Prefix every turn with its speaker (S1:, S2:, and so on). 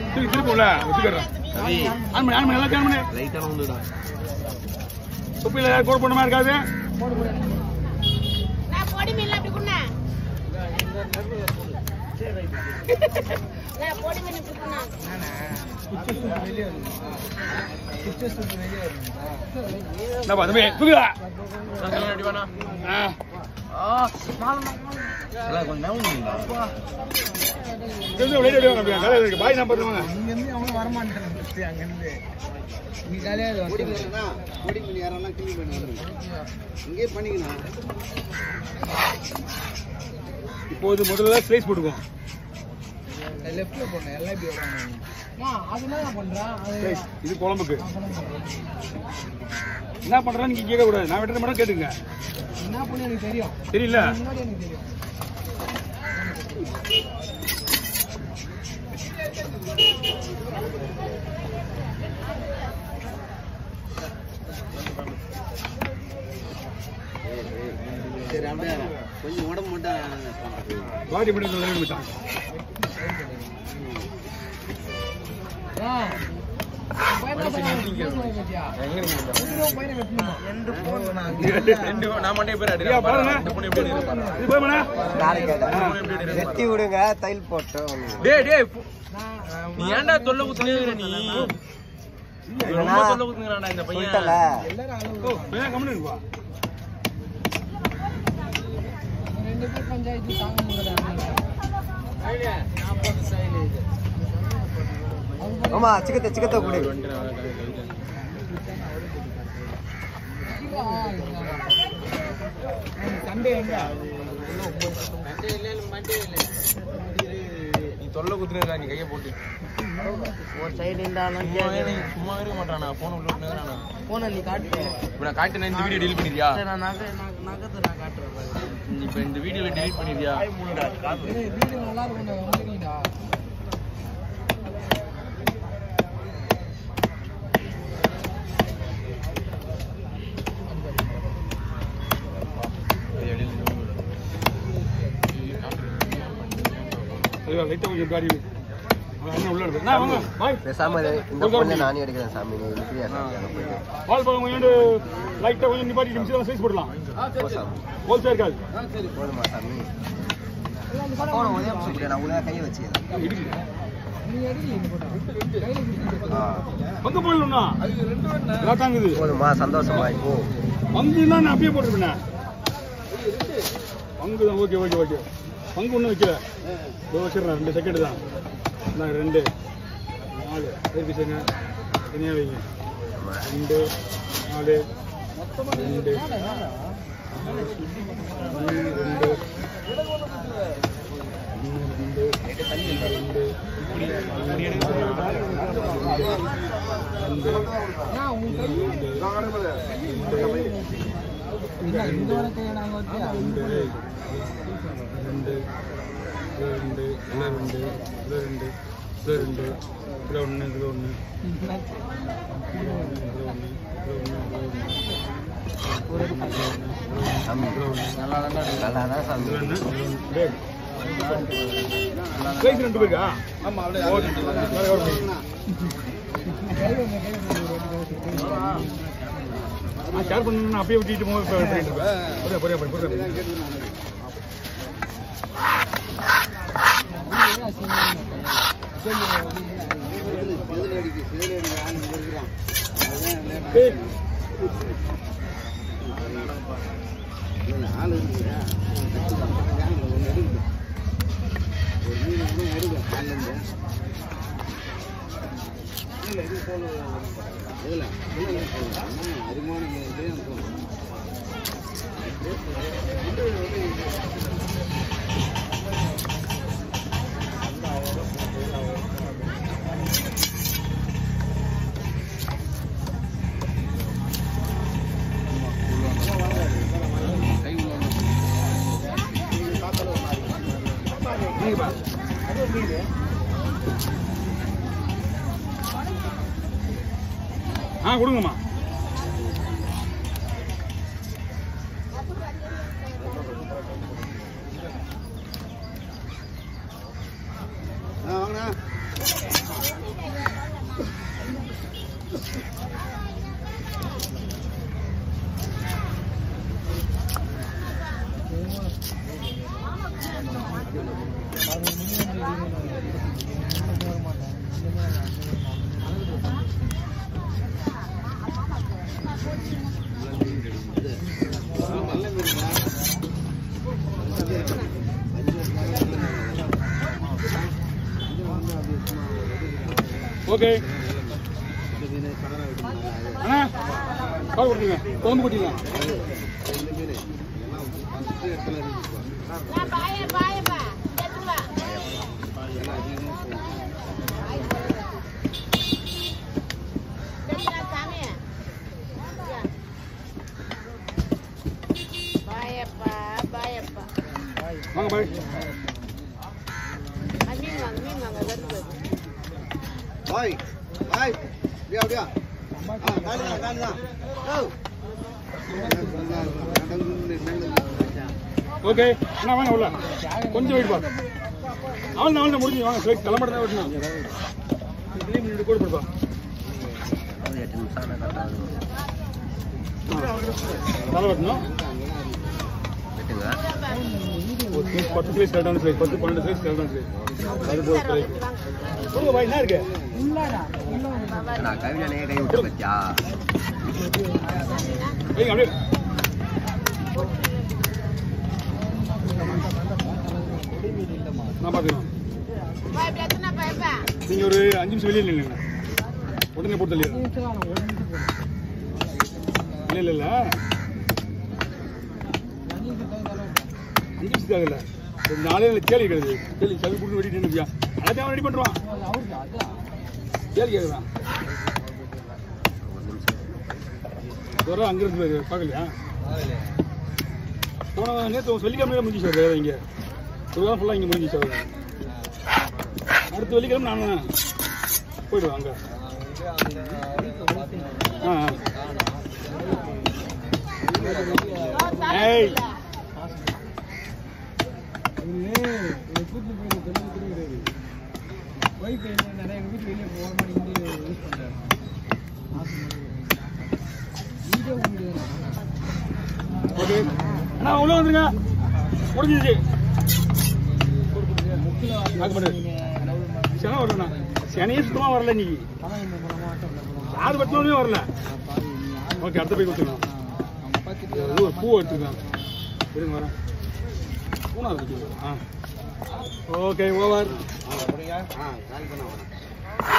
S1: திருப்பி திருப்பூர்ல ஒத்துக்கிறேன் ஆன் பண்ணி ஆன் பண்ணி எல்லாத்தையும் ஆன் பண்ணி
S2: லைட்டான வந்துடா
S1: தொப்பியில ஏதாவது கோட் பண்ண மாதிரி இருக்காது
S3: நான் பொடி மீன் அப்படி குண்ணா நான் பொடி மீன் இப்படி குண்ணா
S1: என்னப்பா தம்பி தூக்குதா ஆ
S2: எல்லாம் கொஞ்சம் நவுந்துங்களா
S1: தெரிஞ்ச வெளியே வெளியே வாங்க அப்படியே. வேலை இருக்கு பாய் நம்பர் வாங்க
S4: இங்கேருந்து அவனும் வரமாட்டேன் அங்கேருந்து நீ காலையாக
S5: பொடி மீனா பொடி மீன் யாரெல்லாம் கிளி பண்ணி வந்துருங்க இங்கேயே பண்ணிக்கணும்
S1: இப்போது முதல்ல ஸ்லைஸ் போட்டுக்குவோம்
S4: லெஃப்ட்ல போனேன் எல்லாம் இப்படி வருவாங்க அதெல்லாம் பண்றான் அது
S1: ஸ்லைஸ் இது குழம்புக்கு என்ன பண்றான்னு நீங்க கேட்க கூடாது நான் வெட்டுற மட்டும் கேட்டுங்க
S4: என்ன பண்ணி எனக்கு தெரியும்
S1: தெரியல
S4: முன்னாடி எனக்கு தெரியும்
S5: சரி அப்படியே கொஞ்சம் உடம்பு மட்டும்
S1: பாடி பண்ணி சொல்ல விட்டாங்க
S2: ரெண்டு நான் மட்டும் பேர்
S1: ஐயா, பாருங்க.
S2: ரெண்டு பொண்ணு எப்படி இருப்பாங்க
S1: இது போய்
S5: வெட்டி விடுங்க தையல் போட்டு
S2: டேய் டேய் பு- நீ ஏன்டா தொல்லை குத்துனே நீ ரொம்ப தொல்லை குத்துங்கடா இந்த பையன்
S1: கம்மி இருக்குவா
S4: ரெண்டு பேர் பஞ்சாயத்து தாங்க முடியல
S5: ஆமா சிக்கத்தை சிக்கத்தை கொடு
S4: சண்டே எங்க
S2: நீ தொல்லை குத்துனேடா நீ கையை போட்டு
S5: ஒரு சைடு இருந்தாலும்
S2: சும்மா இரு, சும்மா இருக்க மாட்டானா போன உள்ள விட்டுனேங்கிறானா
S4: போன நீ காட்டு
S2: இப்ப நான் காட்டினேன் இந்த வீடியோ டெலிட் பண்ணிருக்கியா
S4: நான் நகை நகத்தை நான் காட்டுறேன்
S2: இப்ப இந்த வீடியோல டெலிட் பண்ணிருக்கியா
S4: வீடு நல்லா இருக்கும் வந்துருக்கீங்களா
S1: சரிவா லைட்டா கொஞ்சம் காடி வை. அவன் அண்ணன் உள்ள இருக்கு நான் வாங்க பாய்
S5: பேசாம இரு. இந்த பொண்ணை நானே எடுக்கிறேன் சாமி நீ இப்படியா போயிட்டு
S1: பால் பழம் கொஞ்சம் லைட்டா கொஞ்சம் நிப்பாட்டி நிமிஷம் சைஸ் போடலாம்
S5: போ சாமி
S1: ஹோல்சேல் இருக்காது
S5: போதுமா சாமி போன ஒரே நிமிஷம் இரு, நான் உள்ள கையை வச்சுக்கிறேன்
S1: இடிக்கல
S4: நீ எடுக்கல இந்த போட்டோ கையில பிடிச்சிட்டு
S5: ஆ.
S1: பங்கு போடணும்னா எல்லாம் தாங்குது
S5: போதுமா சந்தோஷமா போ
S1: பங்கு எல்லாம் நான் அப்படியே போட்டுருப்பேன் பங்கு தான் ஓகே ஓகே ஓகே பங்கு ஒன்றும் வைக்கல இதோ வச்சிடுறேன் ரெண்டு செகண்ட் தான் நான் ரெண்டு நாலு பேருக்கு செய்யுங்க தனியாக வைங்க ரெண்டு நாலு ரெண்டு ஒன்று ரெண்டு ஒன்று ரெண்டு ரெண்டு ரெண்டு
S4: ஏன் உன் கை என்ன இந்த வர கையை நாங்க வச்சியா
S1: ரெண்டு ரெண்டு ரெண்டு இதுல ரெண்டு இதுல ரெண்டு இதுல ரெண்டு இதுல ஒன்று இதுல ஒன்று இதுல ஒன்று இதுல ஒன்று
S5: சாமி நல்லா தான் சாமி
S1: இதுல ஒன்று டேய் சைஸ் ரெண்டு பேருக்கா ஆமா அப்படியே நான் ஷேர் பண்ணணும் அப்படியே விட்டுட்டு போக பண்ணிட்டு இருப்பேன் புரியா புரியா புரியா ஏய்
S5: ஆள் இருக்குங்க ஒன்று எடுக்குது ஒரு மீன் கூட எடுக்கும் காலிலேருந்து இல்லை இது தோல் இதில் அருமான இதே தோல்
S1: ஆ கொடுங்கம்மா
S5: ஆ வாங்கண்ணா நல்ல மீன்
S1: ஓகே
S5: இந்த மீன் கடலை வைக்கணும்
S1: அண்ணா கால் கொடுத்துங்க குழம்பு கொட்டிங்க
S5: இந்த மீன் எல்லாம் ஃபஸ்ட்டு இடத்துல இருக்குப்பா
S3: நான் பாய பாயப்பா எடுத்து வா
S5: எல்லாம் அதிகமாக போகும்
S3: சரிங்களா சாமி பாயப்பா பாயப்பா
S1: வாங்க பாய்
S3: ஆ, மீன் வாங்க மீன் வாங்க வருது வருது
S5: பாய் பாய் அப்படியா அப்படியா ஆ காலு தான் காலு தான் ஓ
S1: ஓகே அண்ணா வாங்க உள்ள கொஞ்சம் வெயிட் பா அவன் அவன் முடிஞ்சு வாங்க ஸ்ட்ரைட் கிளம்பட தான் வெட்டணும் இதுலேயும் முன்னாடி கூட போடுப்பா தலை வெட்டணும் ஒரு piece பத்து சைஸ் கரெக்டான சைஸ் பத்து பன்னெண்டு சைஸ் கரெக்டான சைஸ் அது போய்
S3: சார்
S1: சைஸ்
S3: வாங்க
S1: சொல்லுங்க பாய் என்ன இருக்கு வைங்க அப்படியே நான் பார்த்துக்கலாம்
S3: பாய் இப்படி எத்தனை பாயப்பா
S1: நீங்கள் ஒரு அஞ்சு நிமிஷம் வெளியே நில்லுங்க உடனே போட்டு தள்ளிடுறேன் இல்லை இல்லை இல்லை அஞ்சு நிமிஷத்துக்காக இல்லை ஒரு நாளே இல்லை கேள்வி கிடையாது கேள்வி சவி போட்டு வெட்டிட்டு இருந்தியா எல்லாத்தையும் அவன் ரெடி பண்ணுறான் கேள்வி கேட்குறான் வர அங்கிருந்து பார்க்கலையா போன நேற்று வெள்ளிக்கிழமையில முடிஞ்சு சார் வேலை இங்கே ஒரு வாரம் ஃபுல்லாக இங்கே முடிஞ்சு சார் அடுத்த வெள்ளிக்கிழமை நான் போயிடுவேன் அங்கே ஆ ஆ.
S3: ஓ சாமி
S1: ஏய்.
S3: இல்ல.
S1: ஓகே அண்ணா உள்ள வந்துருங்க முடிஞ்சிச்சு அது பண்ணு சனை வரலண்ணா சனையே சுத்தமாக வரல இன்னைக்கு யார் பட்டினே வரல ஓகே அடுத்த போய் கொடுத்துக்கலாம் இது ஒரு பூ எடுத்துக்கலாம் இருங்க வரேன் பூனா இருக்கு ஆ ஓகே ஓவர்
S5: ஆ கால் பண்ண வரேன்